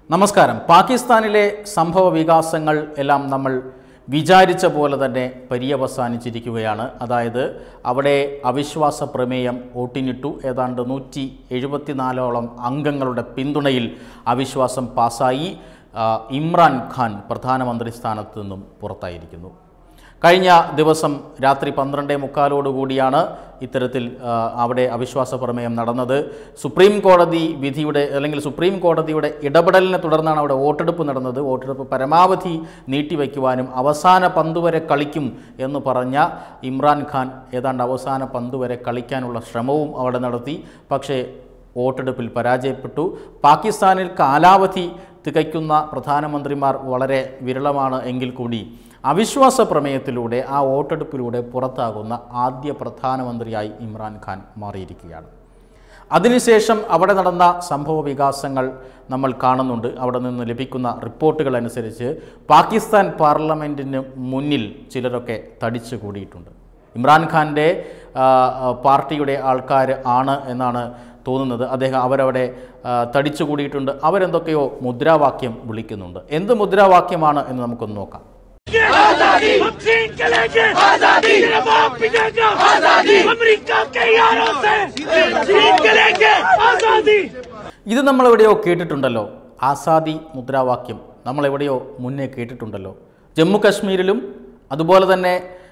നമസ്കാരം പാകിസ്ഥാനിലെ സംഭവ വികാസങ്ങൾ എല്ലാം നമ്മൾ വിചാരിച്ച പോലെ തന്നെ പര്യവസാനിച്ചിരിക്കുകയാണ് അതായത് അവിടെ അവിശ്വാസ പ്രമേയം വോട്ടിനിട്ടു ഏതാണ്ട് നൂറ്റി എഴുപത്തിനാലോളം അംഗങ്ങളുടെ പിന്തുണയിൽ അവിശ്വാസം പാസായി ആ, ഇമ്രാൻ ഖാൻ പ്രധാനമന്ത്രി സ്ഥാനത്ത് നിന്നും പുറത്തായിരിക്കുന്നു കഴിഞ്ഞ ദിവസം രാത്രി പന്ത്രണ്ടേ മുക്കാലോടുകൂടിയാണ് ഇത്തരത്തിൽ ആ, അവിടെ അവിശ്വാസ പ്രമേയം നടന്നത് സുപ്രീം കോടതി വിധിയുടെ അല്ലെങ്കിൽ സുപ്രീം കോടതിയുടെ ഇടപെടലിനെ തുടർന്നാണ് അവിടെ വോട്ടെടുപ്പ് നടന്നത് വോട്ടെടുപ്പ് പരമാവധി നീട്ടിവെക്കുവാനും അവസാന പന്ത് വരെ കളിക്കും എന്ന് പറഞ്ഞ ഇമ്രാൻ ഖാൻ ഏതാണ്ട് അവസാന പന്ത് വരെ കളിക്കാനുള്ള ശ്രമവും അവിടെ നടത്തി പക്ഷേ വോട്ടെടുപ്പിൽ പരാജയപ്പെട്ടു പാകിസ്ഥാനിൽ കാലാവധി തികയ്ക്കുന്ന പ്രധാനമന്ത്രിമാർ വളരെ വിരളമാണ് എങ്കിൽ കൂടി അവിശ്വാസ പ്രമേയത്തിലൂടെ ആ വോട്ടെടുപ്പിലൂടെ പുറത്താകുന്ന ആദ്യ പ്രധാനമന്ത്രിയായി ഇമ്രാൻഖാൻ മാറിയിരിക്കുകയാണ് അതിനുശേഷം അവിടെ നടന്ന സംഭവ വികാസങ്ങൾ നമ്മൾ കാണുന്നുണ്ട് അവിടെ നിന്ന് ലഭിക്കുന്ന റിപ്പോർട്ടുകൾ അനുസരിച്ച് പാകിസ്ഥാൻ പാർലമെൻറ്റിന് മുന്നിൽ ചിലരൊക്കെ തടിച്ചു കൂടിയിട്ടുണ്ട് ഇമ്രാൻഖാൻ്റെ ആ, ആ, പാർട്ടിയുടെ ആൾക്കാർ ആണ് എന്നാണ് തോന്നുന്നത് അദ്ദേഹം അവരവിടെ ആ, തടിച്ചു കൂടിയിട്ടുണ്ട് അവരെന്തൊക്കെയോ മുദ്രാവാക്യം വിളിക്കുന്നുണ്ട് എന്ത് മുദ്രാവാക്യമാണ് എന്ന് നമുക്കൊന്ന് നോക്കാം आजादी हम छीन के लेंगे आजादी तेरा बाप पिटेगा आजादी अमेरिका के यारों से छीन के लेंगे आजादी ഇത് നമ്മൾ എവിടെയോ കേട്ടിട്ടുണ്ടല്ലോ ആസാദി മുദ്രാവാക്യം നമ്മൾ എവിടെയോ മുന്നേ കേട്ടിട്ടുണ്ടല്ലോ ജമ്മു കശ്മീരിലും അതുപോലെ തന്നെ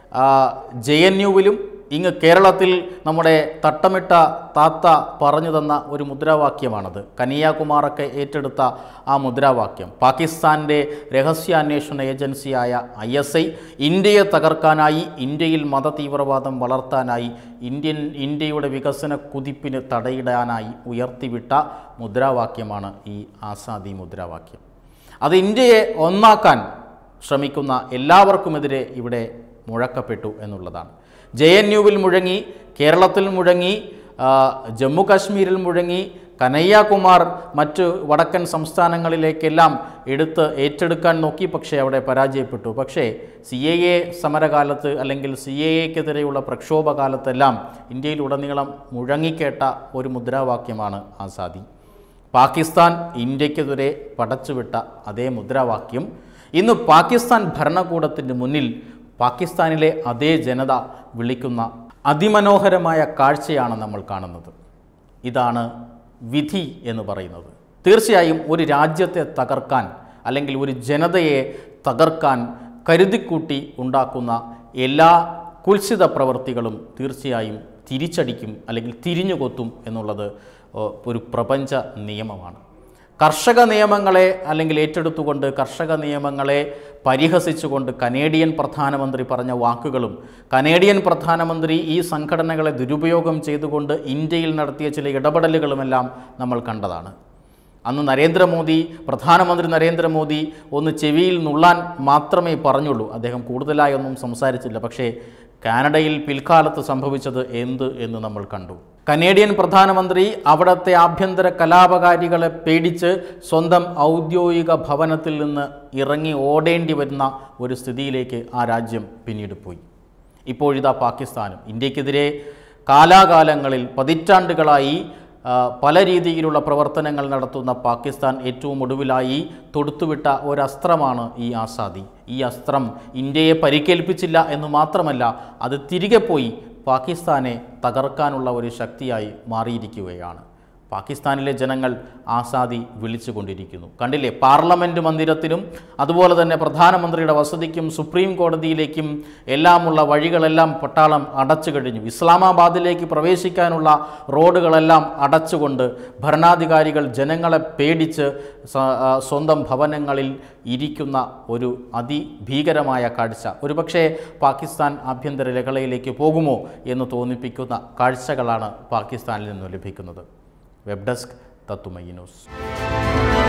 ജെ എൻ യുവിലും ഇങ്ങ് കേരളത്തിൽ നമ്മുടെ തട്ടമിട്ട താത്ത പറഞ്ഞു തന്ന ഒരു മുദ്രാവാക്യമാണത് കനിയാകുമാറൊക്കെ ഏറ്റെടുത്ത ആ മുദ്രാവാക്യം പാകിസ്ഥാൻ്റെ രഹസ്യാന്വേഷണ ഏജൻസിയായ ഐ എസ് ഐ ഇന്ത്യയെ തകർക്കാനായി ഇന്ത്യയിൽ മതതീവ്രവാദം വളർത്താനായി ഇന്ത്യൻ ഇന്ത്യയുടെ വികസന കുതിപ്പിന് തടയിടാനായി ഉയർത്തിവിട്ട മുദ്രാവാക്യമാണ് ഈ ആസാദി മുദ്രാവാക്യം അത് ഇന്ത്യയെ ഒന്നാക്കാൻ ശ്രമിക്കുന്ന എല്ലാവർക്കുമെതിരെ ഇവിടെ മുഴക്കപ്പെട്ടു എന്നുള്ളതാണ് ജെ എൻ യുവിൽ മുഴങ്ങി കേരളത്തിൽ മുഴങ്ങി ആ, ജമ്മു കാശ്മീരിൽ മുഴങ്ങി കനയ്യകുമാർ മറ്റ് വടക്കൻ സംസ്ഥാനങ്ങളിലേക്കെല്ലാം എടുത്ത് ഏറ്റെടുക്കാൻ നോക്കി പക്ഷേ അവിടെ പരാജയപ്പെട്ടു പക്ഷേ സി എ എ സമരകാലത്ത് അല്ലെങ്കിൽ സി എ എക്കെതിരെയുള്ള പ്രക്ഷോഭകാലത്തെല്ലാം ഇന്ത്യയിലുടനീളം മുഴങ്ങിക്കേട്ട ഒരു മുദ്രാവാക്യമാണ് ആസാദി പാകിസ്ഥാൻ ഇന്ത്യക്കെതിരെ പടച്ചുവിട്ട അതേ മുദ്രാവാക്യം ഇന്ന് പാകിസ്ഥാൻ ഭരണകൂടത്തിൻ്റെ മുന്നിൽ പാകിസ്ഥാനിലെ അതേ ജനത വിളിക്കുന്ന അതിമനോഹരമായ കാഴ്ചയാണ് നമ്മൾ കാണുന്നത് ഇതാണ് വിധി എന്ന് പറയുന്നത് തീർച്ചയായും ഒരു രാജ്യത്തെ തകർക്കാൻ അല്ലെങ്കിൽ ഒരു ജനതയെ തകർക്കാൻ കരുതിക്കൂട്ടി ഉണ്ടാക്കുന്ന എല്ലാ കുൽസിത പ്രവൃത്തികളും തീർച്ചയായും തിരിച്ചടിക്കും അല്ലെങ്കിൽ തിരിഞ്ഞുകൊത്തും എന്നുള്ളത് ഏഹ്, ഒരു പ്രപഞ്ച നിയമമാണ് കർഷക നിയമങ്ങളെ അല്ലെങ്കിൽ ഏറ്റെടുത്തുകൊണ്ട് കർഷക നിയമങ്ങളെ പരിഹസിച്ചുകൊണ്ട് കനേഡിയൻ പ്രധാനമന്ത്രി പറഞ്ഞ വാക്കുകളും കനേഡിയൻ പ്രധാനമന്ത്രി ഈ സംഘടനകളെ ദുരുപയോഗം ചെയ്തുകൊണ്ട് ഇന്ത്യയിൽ നടത്തിയ ചില ഇടപെടലുകളുമെല്ലാം നമ്മൾ കണ്ടതാണ് അന്ന് നരേന്ദ്രമോദി പ്രധാനമന്ത്രി നരേന്ദ്രമോദി ഒന്ന് ചെവിയിൽ നുള്ളാൻ മാത്രമേ പറഞ്ഞുള്ളൂ അദ്ദേഹം കൂടുതലായി ഒന്നും സംസാരിച്ചില്ല പക്ഷേ കാനഡയിൽ പിൽക്കാലത്ത് സംഭവിച്ചത് എന്ത് എന്ന് നമ്മൾ കണ്ടു കനേഡിയൻ പ്രധാനമന്ത്രി അവിടുത്തെ ആഭ്യന്തര കലാപകാരികളെ പേടിച്ച് സ്വന്തം ഔദ്യോഗിക ഭവനത്തിൽ നിന്ന് ഇറങ്ങി ഓടേണ്ടി വരുന്ന ഒരു സ്ഥിതിയിലേക്ക് ആ രാജ്യം പിന്നീട് പോയി ഇപ്പോഴിതാ പാകിസ്ഥാനും ഇന്ത്യക്കെതിരെ കാലാകാലങ്ങളിൽ പതിറ്റാണ്ടുകളായി ആ, പല രീതിയിലുള്ള പ്രവർത്തനങ്ങൾ നടത്തുന്ന പാകിസ്ഥാൻ ഏറ്റവും ഒടുവിലായി തൊടുത്തുവിട്ട ഒരസ്ത്രമാണ് ഈ ആസാദി ഈ അസ്ത്രം ഇന്ത്യയെ പരിക്കേൽപ്പിച്ചില്ല എന്ന് മാത്രമല്ല അത് തിരികെ പോയി പാകിസ്ഥാനെ തകർക്കാനുള്ള ഒരു ശക്തിയായി മാറിയിരിക്കുകയാണ് പാകിസ്ഥാനിലെ ജനങ്ങൾ ആസാദി വിളിച്ചുകൊണ്ടിരിക്കുന്നു കണ്ടില്ലേ പാർലമെൻറ്റ് മന്ദിരത്തിനും അതുപോലെ തന്നെ പ്രധാനമന്ത്രിയുടെ വസതിക്കും സുപ്രീം കോടതിയിലേക്കും എല്ലാമുള്ള വഴികളെല്ലാം പട്ടാളം അടച്ചു കഴിഞ്ഞു ഇസ്ലാമാബാദിലേക്ക് പ്രവേശിക്കാനുള്ള റോഡുകളെല്ലാം അടച്ചുകൊണ്ട് ഭരണാധികാരികൾ ജനങ്ങളെ പേടിച്ച് സ- ആ, സ്വന്തം ഭവനങ്ങളിൽ ഇരിക്കുന്ന ഒരു അതിഭീകരമായ കാഴ്ച ഒരുപക്ഷെ പാകിസ്ഥാൻ ആഭ്യന്തര ലഹളയിലേക്ക് പോകുമോ എന്ന് തോന്നിപ്പിക്കുന്ന കാഴ്ചകളാണ് പാകിസ്ഥാനിൽ നിന്ന് ലഭിക്കുന്നത് വെബ് ഡെസ്ക് തത്തുമൈ ന്യൂസ്